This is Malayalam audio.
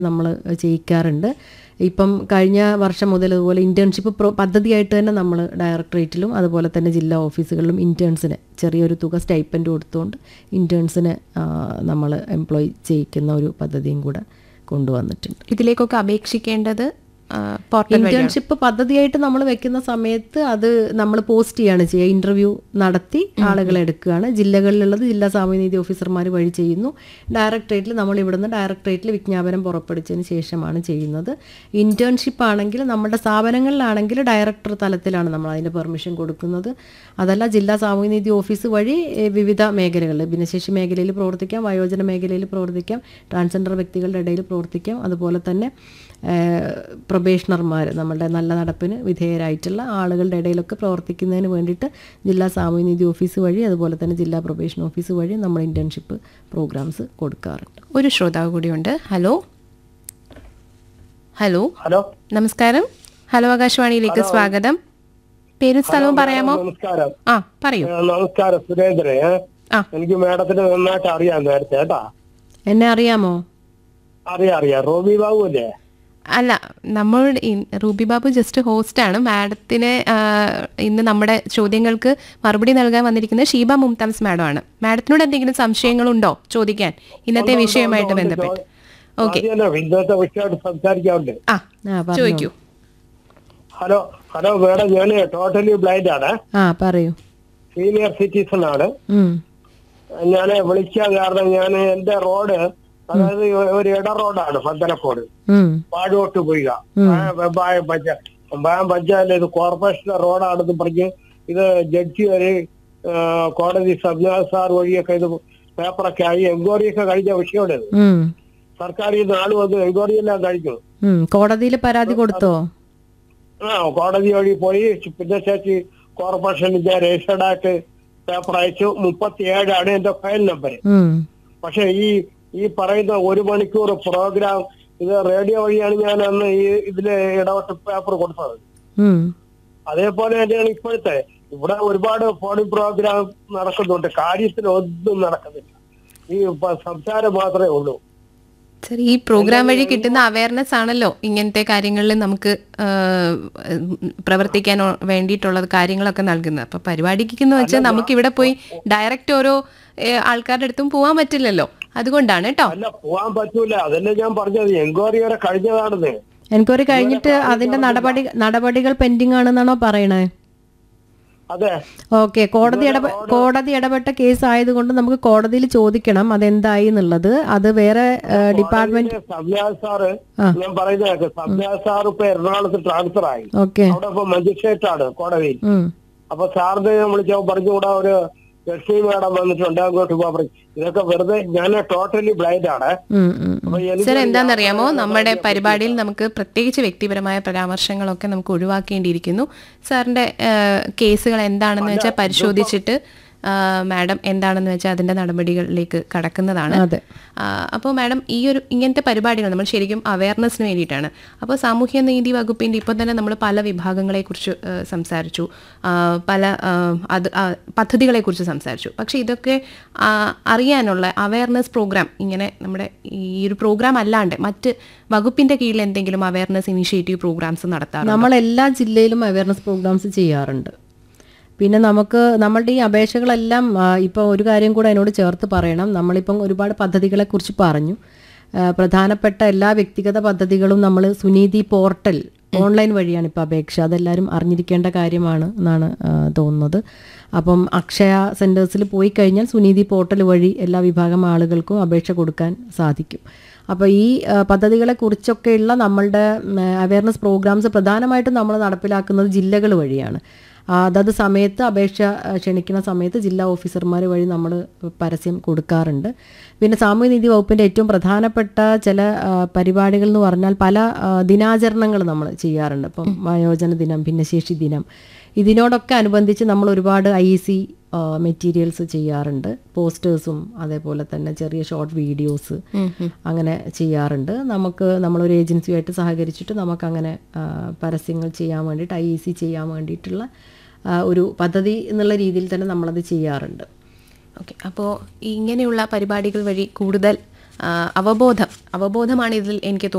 നമ്മൾ ചെയ്യിക്കാറുണ്ട് ഇപ്പം കഴിഞ്ഞ വർഷം മുതൽ അതുപോലെ ഇൻറ്റേൺഷിപ്പ് പ്രോ പദ്ധതിയായിട്ട് തന്നെ നമ്മൾ ഡയറക്ടറേറ്റിലും അതുപോലെ തന്നെ ജില്ലാ ഓഫീസുകളിലും ഇൻറ്റേൺസിന് ചെറിയൊരു തുക സ്റ്റൈപ്പൻഡ് കൊടുത്തുകൊണ്ട് ഇൻറ്റേൺസിന് നമ്മൾ എംപ്ലോയ് ചെയ്യിക്കുന്ന ഒരു പദ്ധതിയും കൂടെ കൊണ്ടുവന്നിട്ടുണ്ട് ഇതിലേക്കൊക്കെ അപേക്ഷിക്കേണ്ടത് പോർട്ടൽ വഴിയാണ് ഇന്റേൺഷിപ്പ് പദ്ധതിയായിട്ട് നമ്മൾ വെക്കുന്ന സമയത്ത് അത് നമ്മൾ പോസ്റ്റ് ചെയ്യാണ് ചെയ്യുക ഇന്റർവ്യൂ നടത്തി ആളുകളെ എടുക്കുകയാണ് ജില്ലകളിലുള്ളത് ജില്ലാ സാമൂഹ്യനീതി ഓഫീസർമാർ വഴി ചെയ്യുന്നു ഡയറക്ടറേറ്റിൽ നമ്മൾ ഇവിടുന്ന് ഡയറക്ടറേറ്റിൽ വിജ്ഞാപനം പുറപ്പെടുവിച്ചതിന് ശേഷമാണ് ചെയ്യുന്നത് ഇന്റേൺഷിപ്പ് ആണെങ്കിൽ നമ്മുടെ സ്ഥാപനങ്ങളിലാണെങ്കിൽ ഡയറക്ടർ തലത്തിലാണ് നമ്മൾ അതിൻ്റെ പെർമിഷൻ കൊടുക്കുന്നത് അതല്ല ജില്ലാ സാമൂഹ്യനീതി ഓഫീസ് വഴി ഏ, വിവിധ മേഖലകളിൽ ഭിന്നശേഷി മേഖലയിൽ പ്രവർത്തിക്കാം വയോജന മേഖലയിൽ പ്രവർത്തിക്കാം ട്രാൻസ്ജെൻഡർ വ്യക്തികളുടെ ഇടയിൽ പ്രവർത്തിക്കാം അതുപോലെ തന്നെ പ്രൊബേഷണർമാർ നമ്മളുടെ നല്ല നടപ്പിന് വിധേയരായിട്ടുള്ള ആളുകളുടെ ഇടയിലൊക്കെ പ്രവർത്തിക്കുന്നതിന് വേണ്ടിയിട്ട് ജില്ലാ സാമൂഹ്യനീതി ഓഫീസ് വഴി അതുപോലെ തന്നെ ജില്ലാ പ്രൊബേഷൻ ഓഫീസ് വഴി നമ്മൾ ഇൻറ്റേൺഷിപ്പ് പ്രോഗ്രാംസ് കൊടുക്കാറുണ്ട് ഒരു ശ്രോതാവ് കൂടിയുണ്ട് ഹലോ ഹലോ ഹലോ നമസ്കാരം ഹലോ ആകാശവാണിയിലേക്ക് സ്വാഗതം പേരും സ്ഥലവും പറയാമോ നമസ്കാരം ആ പറയൂ ഏ, നമസ്കാരം സുരേന്ദ്രൻ ഏ? ആ. എനിക്ക് മേഡത്തിന് നന്നായിട്ട് അറിയാം നേരത്തെ കേട്ടാ എന്നെ അറിയാമോ അറിയാം അറിയാം റോബി ബാബു അല്ലേ അല്ല നമ്മൾ ഇൻ- റൂബി ബാബു ജസ്റ്റ് ഹോസ്റ്റാണ് മാഡത്തിന് ആ, ഇന്ന് നമ്മുടെ ചോദ്യങ്ങൾക്ക് മറുപടി നൽകാൻ വന്നിരിക്കുന്നത് ഷീബ മുംതാസ് മാഡം ആണ് മാഡത്തിനോട് എന്തെങ്കിലും സംശയങ്ങളുണ്ടോ ചോദിക്കാൻ ഇന്നത്തെ വിഷയവുമായിട്ട് ബന്ധപ്പെട്ട് ഓക്കെ ആദ്യം തന്നെ ഇന്നത്തെ വിഷയമായിട്ട് സംസാരിക്കാറുണ്ട് ആ ആ പറഞ്ഞോ. ചോദിക്കൂ ഹലോ ഹലോ മേഡം ഞാൻ ടോട്ടലി ബ്ലൈൻഡ് ആണ് ആ പറയൂ സീനിയർ സിറ്റിസൺ ആണ് ഉം. ഞാൻ വിളിക്കാൻ കാരണം ഞാൻ എന്റെ റോഡ് അതായത് ഒരു ഇട റോഡാണ് പന്തലക്കോട് ഉം. പാടോട്ട് പോയി വെമ്പായം പഞ്ചായത്ത് വെമ്പായം പഞ്ചായത്ത് ഇത് കോർപ്പറേഷന്റെ റോഡാണെന്ന് പറഞ്ഞ് ഇത് ജഡ്ജി വരെ ആ, കോടതി സംജാത് സാർ വഴിയൊക്കെ ഇത് പേപ്പറൊക്കെ ആയി എൻക്വയറി ഒക്കെ കഴിഞ്ഞ വിഷയമാണ് ഇത് ഉം. സർക്കാർ ഈ നാട് വന്ന് എൻക്വയറി എല്ലാം കഴിഞ്ഞു ഉം. കോടതിയിൽ പരാതി കൊടുത്തോ ആ കോടതി വഴി പോയി പിന്നെ ചേച്ചി കോർപ്പറേഷനിന്റെ രജിസ്റ്റേർഡ് ആയിട്ട് പേപ്പർ അയച്ചു മുപ്പത്തി ഏഴാണ് എന്റെ ഫയൽ നമ്പർ ഉം. പക്ഷെ ഈ ഈ പറയുന്ന ഒരു മണിക്കൂർ പ്രോഗ്രാം ഇത് റേഡിയോ വഴിയാണ് ഞാൻ അന്ന് ഈ ഇതില് ഇടപെട്ട് പേപ്പർ കൊടുത്തത് ഉം. അതേപോലെ തന്നെയാണ് ഇപ്പോഴത്തെ ഇവിടെ ഒരുപാട് ഫോണിംഗ് പ്രോഗ്രാം നടക്കുന്നുണ്ട് കാര്യത്തിൽ ഒന്നും നടക്കുന്നില്ല ഈ പ- സംസാരം മാത്രമേ ഉള്ളൂ സർ ഈ പ്രോഗ്രാം വഴി കിട്ടുന്ന അവയർനെസ് ആണല്ലോ ഇങ്ങനത്തെ കാര്യങ്ങളിൽ നമുക്ക് ആ, പ്രവർത്തിക്കാൻ ഒ- വേണ്ടിയിട്ടുള്ള കാര്യങ്ങളൊക്കെ നൽകുന്നത് അപ്പൊ പരിപാടിക്കെന്ന് വെച്ചാൽ നമുക്ക് ഇവിടെ പോയി ഡയറക്റ്റ് ഓരോ ഏ, ആൾക്കാരുടെ അടുത്തും പോകാൻ പറ്റില്ലല്ലോ അതുകൊണ്ടാണ് കേട്ടോ അല്ല പോവാൻ പറ്റൂല അതല്ലേ ഞാൻ പറഞ്ഞത് എൻക്വയറി വരെ കഴിഞ്ഞതാണെന്ന് എൻക്വയറി കഴിഞ്ഞിട്ട് അതിന്റെ നടപടി നടപടികൾ പെൻഡിങ് ആണെന്നാണോ പറയണേ അതെ ഓക്കെ കോടതി ഇടപെ കോടതി ഇടപെട്ട കേസ് ആയതുകൊണ്ട് നമുക്ക് കോടതിയിൽ ചോദിക്കണം അതെന്തായി എന്നുള്ളത് അത് വേറെ ഡിപ്പാർട്ട്മെന്റ് സംജാത് സാറ് ആ. ഞാൻ പറയുന്നത് സംജാത് സാർ ഇപ്പൊ എറണാകുളത്ത് ട്രാൻസ്ഫർ ആയി ഓക്കെ അവിടെ ഇപ്പൊ മജിസ്ട്രേറ്റ് ആണ് കോടതിയിൽ ഉം. അപ്പൊ സാറിന് വിളിച്ചോ പറഞ്ഞുകൂടാ ഒരു ലക്ഷ്മി മാഡം വന്നിട്ടുണ്ട് അങ്ങോട്ട് പോകാൻ പറഞ്ഞു ഇതൊക്കെ വെറുതെ ഞാൻ ടോട്ടലി ബ്ലൈൻഡ് ആണ് ഉം, ഉം, ഉം. അപ്പൊ എനിക്ക് സർ എന്താണെന്നറിയാമോ നമ്മുടെ പരിപാടിയിൽ നമുക്ക് പ്രത്യേകിച്ച് വ്യക്തിപരമായ പരാമർശങ്ങളൊക്കെ നമുക്ക് ഒഴിവാക്കേണ്ടിയിരിക്കുന്നു സാറിന്റെ ആ, കേസുകൾ എന്താണെന്ന് വെച്ചാൽ പരിശോധിച്ചിട്ട് ആ, മാഡം എന്താണെന്ന് വെച്ചാൽ അതിന്റെ നടപടികളിലേക്ക് കടക്കുന്നതാണ് അതെ അപ്പോൾ മാഡം ഈ ഒരു ഇങ്ങനത്തെ പരിപാടികൾ നമ്മൾ ശരിക്കും അവയർനെസ്സിന് വേണ്ടിയിട്ടാണ് അപ്പോൾ സാമൂഹ്യ നീതി വകുപ്പിൻ്റെ ഇപ്പോൾ തന്നെ നമ്മൾ പല വിഭാഗങ്ങളെക്കുറിച്ച് ആ, സംസാരിച്ചു ആ, പല ആ, അത് ആ, പദ്ധതികളെക്കുറിച്ച് സംസാരിച്ചു പക്ഷേ ഇതൊക്കെ ആ, അറിയാനുള്ള അവയർനെസ് പ്രോഗ്രാം ഇങ്ങനെ നമ്മുടെ ഈ ഒരു പ്രോഗ്രാം അല്ലാണ്ട് മറ്റ് വകുപ്പിൻ്റെ കീഴിൽ എന്തെങ്കിലും അവയർനെസ് ഇനിഷ്യേറ്റീവ് പ്രോഗ്രാംസ് നടത്താറുണ്ട് നമ്മൾ എല്ലാ ജില്ലയിലും അവയർനെസ് പ്രോഗ്രാംസ് ചെയ്യാറുണ്ട് പിന്നെ നമുക്ക് നമ്മളുടെ ഈ അപേക്ഷകളെല്ലാം ഇപ്പോൾ ഒരു കാര്യം കൂടെ അതിനോട് ചേർത്ത് പറയണം നമ്മളിപ്പം ഒരുപാട് പദ്ധതികളെക്കുറിച്ച് പറഞ്ഞു ആ, പ്രധാനപ്പെട്ട എല്ലാ വ്യക്തിഗത പദ്ധതികളും നമ്മൾ സുനീതി പോർട്ടൽ ഓൺലൈൻ വഴിയാണ് ഇപ്പോൾ അപേക്ഷ അതെല്ലാവരും അറിഞ്ഞിരിക്കേണ്ട കാര്യമാണ് എന്നാണ് ആ, തോന്നുന്നത് അപ്പം അക്ഷയ സെൻറ്റേഴ്സിൽ പോയി കഴിഞ്ഞാൽ സുനീതി പോർട്ടൽ വഴി എല്ലാ വിഭാഗം ആളുകൾക്കും അപേക്ഷ കൊടുക്കാൻ സാധിക്കും അപ്പോൾ ഈ ആ, പദ്ധതികളെക്കുറിച്ചൊക്കെയുള്ള നമ്മളുടെ അവയർനെസ് പ്രോഗ്രാംസ് പ്രധാനമായിട്ടും നമ്മൾ നടപ്പിലാക്കുന്നത് ജില്ലകൾ വഴിയാണ് ആ, അതത് സമയത്ത് അപേക്ഷ ആ, ക്ഷണിക്കുന്ന സമയത്ത് ജില്ലാ ഓഫീസർമാർ വഴി നമ്മൾ പരസ്യം കൊടുക്കാറുണ്ട് പിന്നെ സാമൂഹ്യനീതി വകുപ്പിൻ്റെ ഏറ്റവും പ്രധാനപ്പെട്ട ചില ആ, പരിപാടികൾ എന്ന് പറഞ്ഞാൽ പല ദിനാചരണങ്ങൾ നമ്മൾ ചെയ്യാറുണ്ട് ഇപ്പം വയോജന ദിനം ഭിന്നശേഷി ദിനം ഇതിനോടൊക്കെ അനുബന്ധിച്ച് നമ്മൾ ഒരുപാട് ഐ സി മെറ്റീരിയൽസ് ചെയ്യാറുണ്ട് പോസ്റ്റേഴ്സും അതേപോലെ തന്നെ ചെറിയ ഷോർട്ട് വീഡിയോസ് അങ്ങനെ ചെയ്യാറുണ്ട് നമുക്ക് നമ്മളൊരു ഏജൻസിയുമായിട്ട് സഹകരിച്ചിട്ട് നമുക്കങ്ങനെ ആ, പരസ്യങ്ങൾ ചെയ്യാൻ വേണ്ടിയിട്ട് ഐ സി ചെയ്യാൻ വേണ്ടിയിട്ടുള്ള ആ, ഒരു പദ്ധതി എന്നുള്ള രീതിയിൽ തന്നെ നമ്മളത് ചെയ്യാറുണ്ട് ഓക്കെ അപ്പോൾ ഇങ്ങനെയുള്ള പരിപാടികൾ വഴി കൂടുതൽ ആ, അവബോധം അവബോധമാണ് ഇതിൽ എനിക്ക്